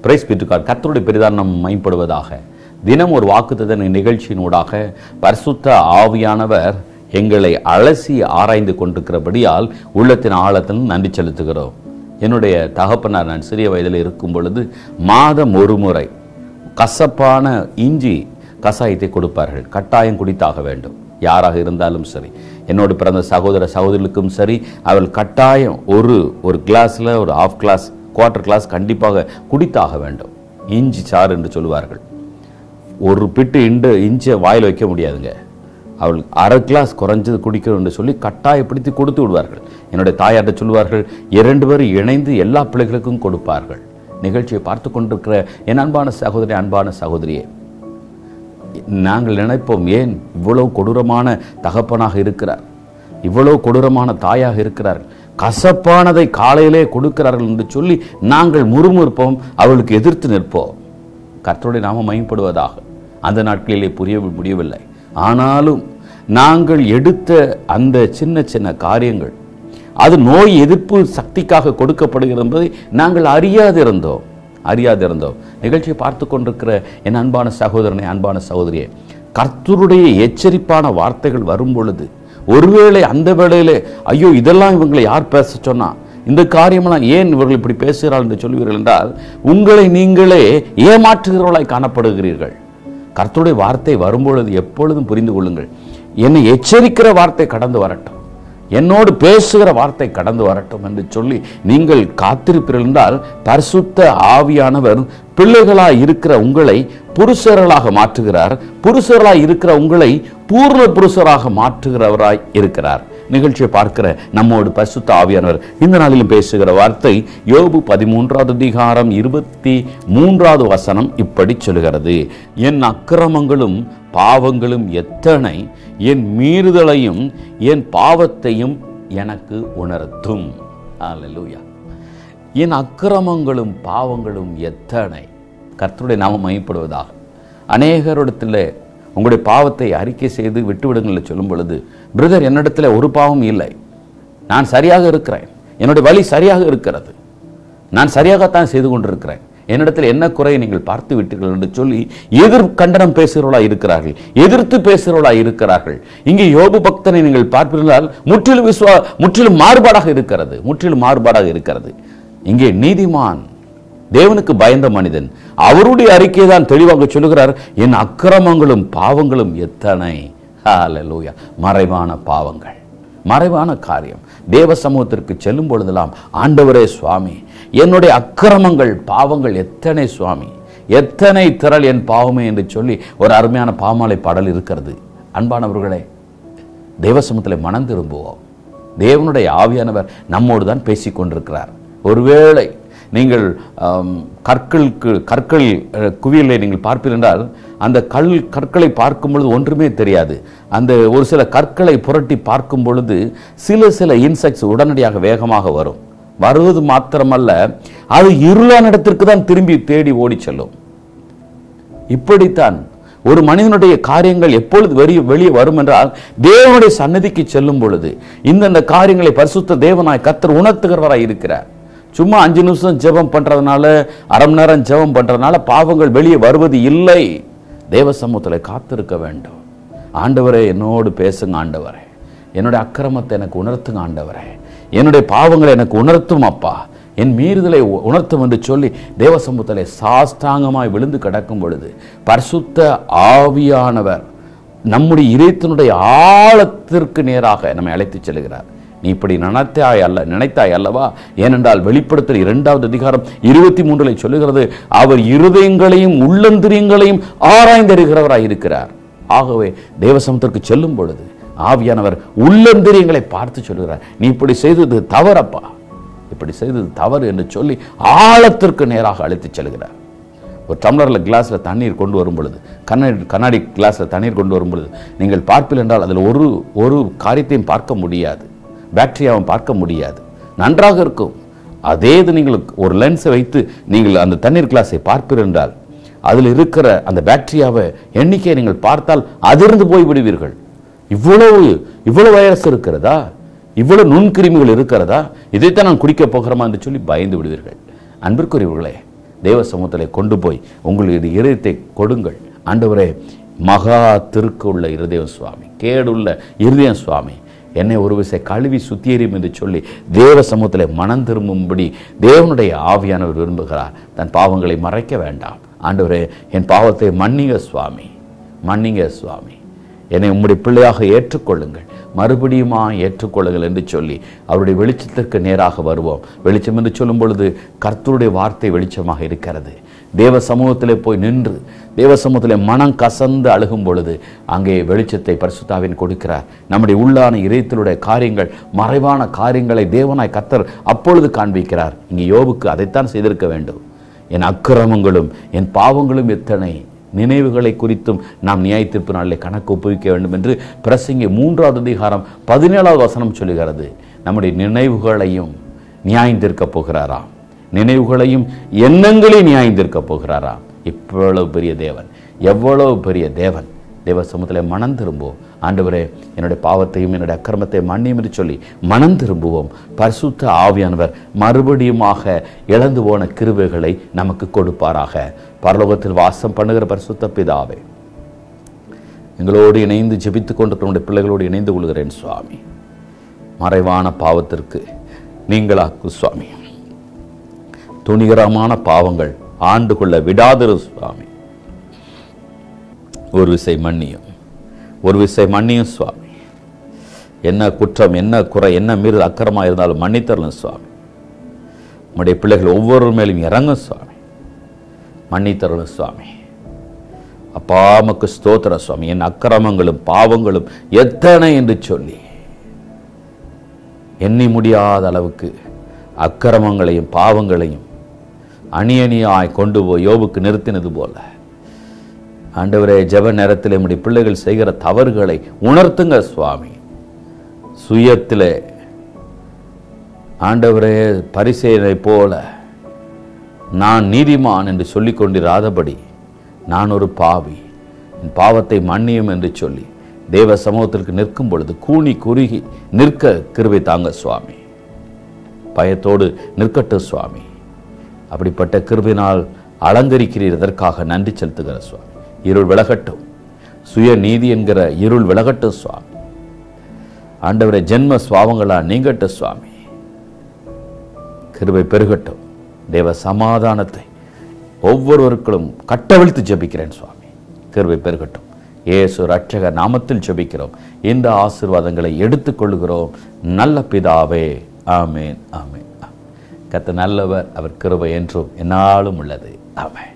Price பெற்றுக்கார் கர்த்தருடைய பெரிதானம் மைப்படுவதாக தினம் ஒரு வாக்குத்தத்த நிகழ்ச்சியினூடாக பரிசுத்த ஆவியானவர் எங்களை அலசி ஆராய்ந்து கொண்டிருக்கிறபடியால் உள்ளத்தின் ஆழத்தில் நன்றி செலுத்துகிறோம் என்னுடைய தகப்பனார் நான் சிறிய வயதில் இருக்கும் பொழுது மாதம் ஒரு முறை கசப்பான இஞ்சி கசாயத்தை கொடுப்பார்கள் கட்டாயம் குடித்தாக வேண்டும் யாராக இருந்தாலும் சரி என்னோடு பிறந்த சகோதர சகோதரிகளுக்கும் சரி அவள் கட்டாயம் ஒரு ஒரு கிளாஸில் ஒரு ஆஃப் கிளாஸ் குவார்ட்டர் கிளாஸ் கண்டிப்பாக குடித்தாக வேண்டும் இஞ்சி சாறு என்று சொல்லுவார்கள் ஒரு பிட்டு இண்டு இஞ்சியை வாயில் வைக்க முடியாதுங்க அவள் அரை கிளாஸ் குறைஞ்சது குடிக்கணும் என்று சொல்லி கட்டாயப்படுத்தி கொடுத்து விடுவார்கள் என்னுடைய தாயார்ட்ட சொல்வார்கள் இரண்டு பேரும் இணைந்து எல்லா பிள்ளைகளுக்கும் கொடுப்பார்கள் நிகழ்ச்சியை பார்த்து கொண்டிருக்கிற என் அன்பான சகோதரி அன்பான சகோதரியே நாங்கள் நினைப்போம் ஏன் இவ்வளவு கொடூரமான தகப்பனாக இருக்கிறார் இவ்வளவு கொடூரமான தாயாக இருக்கிறார் கசப்பானதை காலையிலே கொடுக்கிறார்கள் என்று சொல்லி நாங்கள் முறுமுறுப்போம் அவளுக்கு எதிர்த்து நிற்போம் கர்த்தருடைய நாம மயப்படுவதாக அந்த நாட்களிலே புரிய முடியவில்லை ஆனாலும் நாங்கள் எடுத்த அந்த சின்ன சின்ன காரியங்கள் அது நோய் எதிர்ப்பு சக்திக்காக கொடுக்கப்படுகிறது என்பதை நாங்கள் அறியாதிருந்தோம் அறியாதிருந்தோம் நிகழ்ச்சியை பார்த்து கொண்டிருக்கிற என் அன்பான சகோதரனை அன்பான சகோதரியே கர்த்தருடைய எச்சரிப்பான வார்த்தைகள் வரும் பொழுது ஒருவேளை அந்த வேளையிலே ஐயோ இதெல்லாம் இவங்களை யார் பேச சொன்னா இந்த காரியமெல்லாம் ஏன் இவர்கள் இப்படி பேசுகிறார்கள் என்று சொல்லுவீர்கள் என்றால் உங்களை நீங்களே ஏமாற்றுகிறவர்களாய் காணப்படுகிறீர்கள் கர்த்தருடைய வார்த்தை வரும்பொழுது எப்பொழுதும் புரிந்து கொள்ளுங்கள் என்னை எச்சரிக்கிற வார்த்தை கடந்து வரட்டும் என்னோடு பேசுகிற வார்த்தை கடந்து வரட்டும் என்று சொல்லி நீங்கள் காத்திருப்பீர்கள் என்றால் பரிசுத்த ஆவியானவர் பிள்ளைகளாய் இருக்கிற உங்களை புருஷர்களாக மாற்றுகிறார் புருஷர்களாய் இருக்கிற உங்களை பூர்ண புருஷராக மாற்றுகிறவராய் இருக்கிறார் நிகழ்ச்சியை பார்க்கிற நம்மோடு பரிசுத்த ஆவியானவர் இந்த நாளிலும் பேசுகிற வார்த்தை யோபு பதிமூன்றாவது அதிகாரம் இருபத்தி மூன்றாவது வசனம் இப்படி சொல்கிறது என் அக்கிரமங்களும் பாவங்களும் எத்தனை என் மீறுதலையும் என் பாவத்தையும் எனக்கு உணர்த்தும் அல்லேலூயா என் அக்கிரமங்களும் பாவங்களும் எத்தனை கர்த்தருடைய நாமம் மையப்படுவதாக அநேகரிடத்தில் உங்களுடைய பாவத்தை அறிக்கை செய்து விட்டுவிடுங்கள் சொல்லும் பொழுது பிரதர் என்னிடத்தில் ஒரு பாவம் இல்லை நான் சரியாக இருக்கிறேன் என்னுடைய வழி சரியாக இருக்கிறது நான் சரியாகத்தான் செய்து கொண்டிருக்கிறேன் என்னிடத்தில் என்ன குறையை நீங்கள் பார்த்து விட்டீர்கள் என்று சொல்லி எதிர் கண்டனம் பேசுகிறவளா இருக்கிறார்கள் எதிர்த்து பேசுகிறவளா இருக்கிறார்கள் இங்கே யோபு பக்தனை நீங்கள் பார்ப்பீர்களால் முற்றிலும் விஸ்வா முற்றிலும் மாறுபாடாக இருக்கிறது முற்றிலும் மாறுபாடாக இருக்கிறது இங்கே நீதிமான் தேவனுக்கு பயந்த மனிதன் அவருடைய அறிக்கையை தான் தெளிவாக சொல்லுகிறார் என் அக்கிரமங்களும் பாவங்களும் எத்தனை ஹalleluya மறைவான பாவங்கள் மறைவான காரியம் தேவ சமூகத்திற்கு செல்லும் பொழுதெல்லாம் ஆண்டவரே சுவாமி என்னுடைய அக்கிரமங்கள் பாவங்கள் எத்தனை சுவாமி எத்தனை திரள் என் பாவமே என்று சொல்லி ஒரு அருமையான பாமாலை பாடல் இருக்கிறது அன்பானவர்களே தேவசமத்தில் மனம் திரும்புவோம் தேவனுடைய ஆவியானவர் நம்மோடு தான் பேசிக் கொண்டிருக்கிறார் ஒருவேளை நீங்கள் ஆம், கற்களுக்கு கற்கள் அஹ், குவியலை நீங்கள் பார்ப்பீர்கள் என்றால் அந்த கல் கற்களை பார்க்கும் பொழுது ஒன்றுமே தெரியாது அந்த ஒரு சில கற்களை புரட்டி பார்க்கும் பொழுது சில சில இன்செக்ட்ஸ் உடனடியாக வேகமாக வரும் வருவது மாத்திரமல்ல அது இருளான இடத்திற்கு தான் திரும்பி தேடி ஓடி செல்லும் இப்படித்தான் ஒரு மனிதனுடைய காரியங்கள் எப்பொழுது வெளியே வெளியே வரும் என்றால் தேவனுடைய சன்னதிக்கு செல்லும் பொழுது இந்தந்த காரியங்களை பரிசுத்த தேவனாய் கத்தர் உணர்த்துகிறவராய் இருக்கிறார் சும்மா அஞ்சு நிமிஷம் ஜெபம் பண்றதுனால அரை மணி நேரம் ஜெபம் பண்றதுனால பாவங்கள் வெளியே வருவது இல்லை தேவ சமூகத்தில் காத்திருக்க வேண்டும் ஆண்டவரே என்னோடு பேசுங்க ஆண்டவரே என்னுடைய அக்கிரமத்தை எனக்கு உணர்த்துங்க ஆண்டவரே என்னுடைய பாவங்களை எனக்கு உணர்த்தும் அப்பா என் மீறுதலை உ- உணர்த்தும் என்று சொல்லி தேவ சமூகத்திலே சாஷ்டாங்கமாய் விழுந்து கிடக்கும் பொழுது பரிசுத்த ஆவியானவர் நம்முடைய இதயத்தினுடைய ஆழத்திற்கு நேராக நம்மை அழைத்துச் செல்கிறார் நீ இப்படி நினைத்தாய் அல்ல நினைத்தாய் அல்லவா ஏனென்றால் வெளிப்படுத்தல் இரண்டாவது அதிகாரம் இருபத்தி மூன்றுல சொல்லுகிறது அவர் இருதயங்களையும் உள்ளந்திரியங்களையும் ஆராய்ந்தறிகிறவராய் இருக்கிறார் ஆகவே தேவசமத்திற்கு செல்லும் பொழுது ஆவியானவர் உள்ளந்திரியங்களை பார்த்து சொல்லுகிறார் நீ இப்படி செய்தது தவறப்பா இப்படி செய்தது தவறு என்று சொல்லி ஆழத்திற்கு நேராக அழைத்துச் செல்கிறார் ஒரு டம்ளரில் கிளாஸில் தண்ணீர் கொண்டு வரும் பொழுது கண்ணாடி கண்ணாடி கிளாஸில் தண்ணீர் கொண்டு வரும் பொழுது நீங்கள் பார்ப்பீர்கள் என்றால் அதில் ஒரு ஒரு காரியத்தையும் பார்க்க முடியாது பாக்டீரியாவும் பார்க்க முடியாது நன்றாக இருக்கும் அதே இது நீங்கள் ஒரு லென்ஸை வைத்து நீங்கள் அந்த தண்ணீர் கிளாஸை பார்ப்பீர்கள் என்றால் அதில் இருக்கிற அந்த பாக்டீரியாவை எண்ணிக்கையை நீங்கள் பார்த்தால் அதிர்ந்து போய் விடுவீர்கள் இவ்வளவு இவ்வளவு வைரஸ் இருக்கிறதா இவ்வளவு நுண்கிருமிகள் இருக்கிறதா இதைத்தான் நான் குடிக்க போகிறோமா என்று சொல்லி பயந்து விடுவீர்கள் அன்பிற்குரியவர்களே தேவ சமூகத்தில் கொண்டு போய் உங்களுடைய இருதயத்தை கொடுங்கள் ஆண்டவரே மகா திருக்கு உள்ள இருதயம் சுவாமி கேடுள்ள இருதயம் சுவாமி என்னை ஒரு விசை கழுவி சுத்தியரியும் என்று சொல்லி தேவ சமூகத்தில் மனம் திரும்பும்படி தேவனுடைய ஆவியானவர் விரும்புகிறார் தன் பாவங்களை மறைக்க வேண்டாம் ஆண்டவரே என் பாவத்தை மன்னிங்க சுவாமி மன்னிங்க சுவாமி என்னை உம்முடைய பிள்ளையாக ஏற்றுக்கொள்ளுங்கள் மறுபடியுமா ஏற்றுக்கொள்ளுங்கள் என்று சொல்லி அவருடைய வெளிச்சத்திற்கு நேராக வருவோம் வெளிச்சம் என்று சொல்லும் பொழுது கர்த்தருடைய வார்த்தை வெளிச்சமாக இருக்கிறது தேவ சமூகத்திலே போய் நின்று தேவ சமூகத்திலே மனம் கசந்து அழுகும் பொழுது அங்கே வெளிச்சத்தை பரிசுத்தாவின் கொடுக்கிறார் நம்முடைய உள்ளான இதயத்திலுடைய காரியங்கள் மறைவான காரியங்களை தேவனாய் கர்த்தர் அப்பொழுது காண்பிக்கிறார் இங்கே யோபுக்கு அதைத்தான் செய்திருக்க வேண்டும் என் அக்கிரமங்களும் என் பாவங்களும் எத்தனை நினைவுகளை குறித்தும் நாம் நியாயத்தீர்ப்பு நாளிலே கணக்கு ஒப்புவிக்க வேண்டும் என்று பிரசங்கி மூன்றாவது அதிகாரம் பதினேழாவது வசனம் சொல்லுகிறது நம்முடைய நினைவுகளையும் நியாயந்திருக்க போகிறாராம் நினைவுகளையும் எண்ணங்களையும் நியாயந்திருக்க போகிறாராம் இவ்வளவு பெரிய தேவன் எவ்வளவு பெரிய தேவன் தேவ சமூகத்தில் மனம் திரும்புவோம் ஆண்டவரே என்னுடைய பாவத்தையும் என்னுடைய அக்கிரமத்தை மன்னியும் என்று சொல்லி மனம் திரும்புவோம் பரிசுத்த ஆவியானவர் மறுபடியுமாக இழந்து போன கிருபைகளை நமக்கு கொடுப்பாராக பரலோகத்தில் வாசம் பண்ணுகிற பரிசுத்த பிதாவே எங்களோடு இணைந்து ஜெபித்துக் கொண்டு நம்முடைய பிள்ளைகளோடு இணைந்து கொள்கிறேன் சுவாமி மறைவான பாவத்திற்கு நீங்களாக்கு சுவாமி துணிகரமான பாவங்கள் ஆண்டு கொள்ள விடாதிரு சுவாமி ஒரு விசை மன்னியும் ஒரு விசை மன்னியும் சுவாமி என்ன குற்றம் என்ன குறை என்ன மீறு அக்கிரமாக இருந்தாலும் மன்னித்தரலும் சுவாமி உம்முடைய பிள்ளைகள் ஒவ்வொரு மேலும் இறங்கும் சுவாமி மன்னித்தரலும் சுவாமி அப்பா உமக்கு ஸ்தோத்திர சுவாமி என் அக்கிரமங்களும் பாவங்களும் எத்தனை என்று சொல்லி எண்ணி முடியாத அளவுக்கு அக்கிரமங்களையும் பாவங்களையும் அணி அணியாய் கொண்டு போய் யோபுக்கு நிறுத்தினது போல ஆண்டவரே ஜெப நேரத்தில் நம்முடைய பிள்ளைகள் செய்கிற தவறுகளை உணர்த்துங்க சுவாமி சுயத்திலே ஆண்டவரே பரிசெயனை போல நான் நீதிமான் என்று சொல்லிக் கொண்டிராதபடி நான் ஒரு பாவி என் பாவத்தை மன்னியும் என்று சொல்லி தேவ சமூகத்திற்கு நிற்கும் பொழுது கூனி குறுகி நிற்க கிருபை தாங்க சுவாமி பயத்தோடு நிற்கட்டும் சுவாமி அப்படிப்பட்ட கிருபினால் அலங்கரிக்கிறீர் இதற்காக நன்றி செலுத்துகிற சுவாமி இருள் விலகட்டும் சுய நீதி என்கிற இருள் விலகட்டும் சுவாமி ஆண்டவரை ஜென்ம சுவாவங்களா நீங்கட்டும் சுவாமி கிருபை பெருகட்டும் தேவ சமாதானத்தை ஒவ்வொருவருக்கும் கட்டவிழ்த்து ஜெபிக்கிறேன் சுவாமி கிருபை பெருகட்டும் இயேசு ரட்சக நாமத்தில் ஜெபிக்கிறோம் இந்த ஆசீர்வாதங்களை எடுத்துக்கொள்கிறோம் நல்ல பிதாவே ஆமேன் ஆமேன் ஆமேன். கர்த்தர் நல்லவர் அவர் கிருபை என்றும் என்னாலும் உள்ளது ஆமென்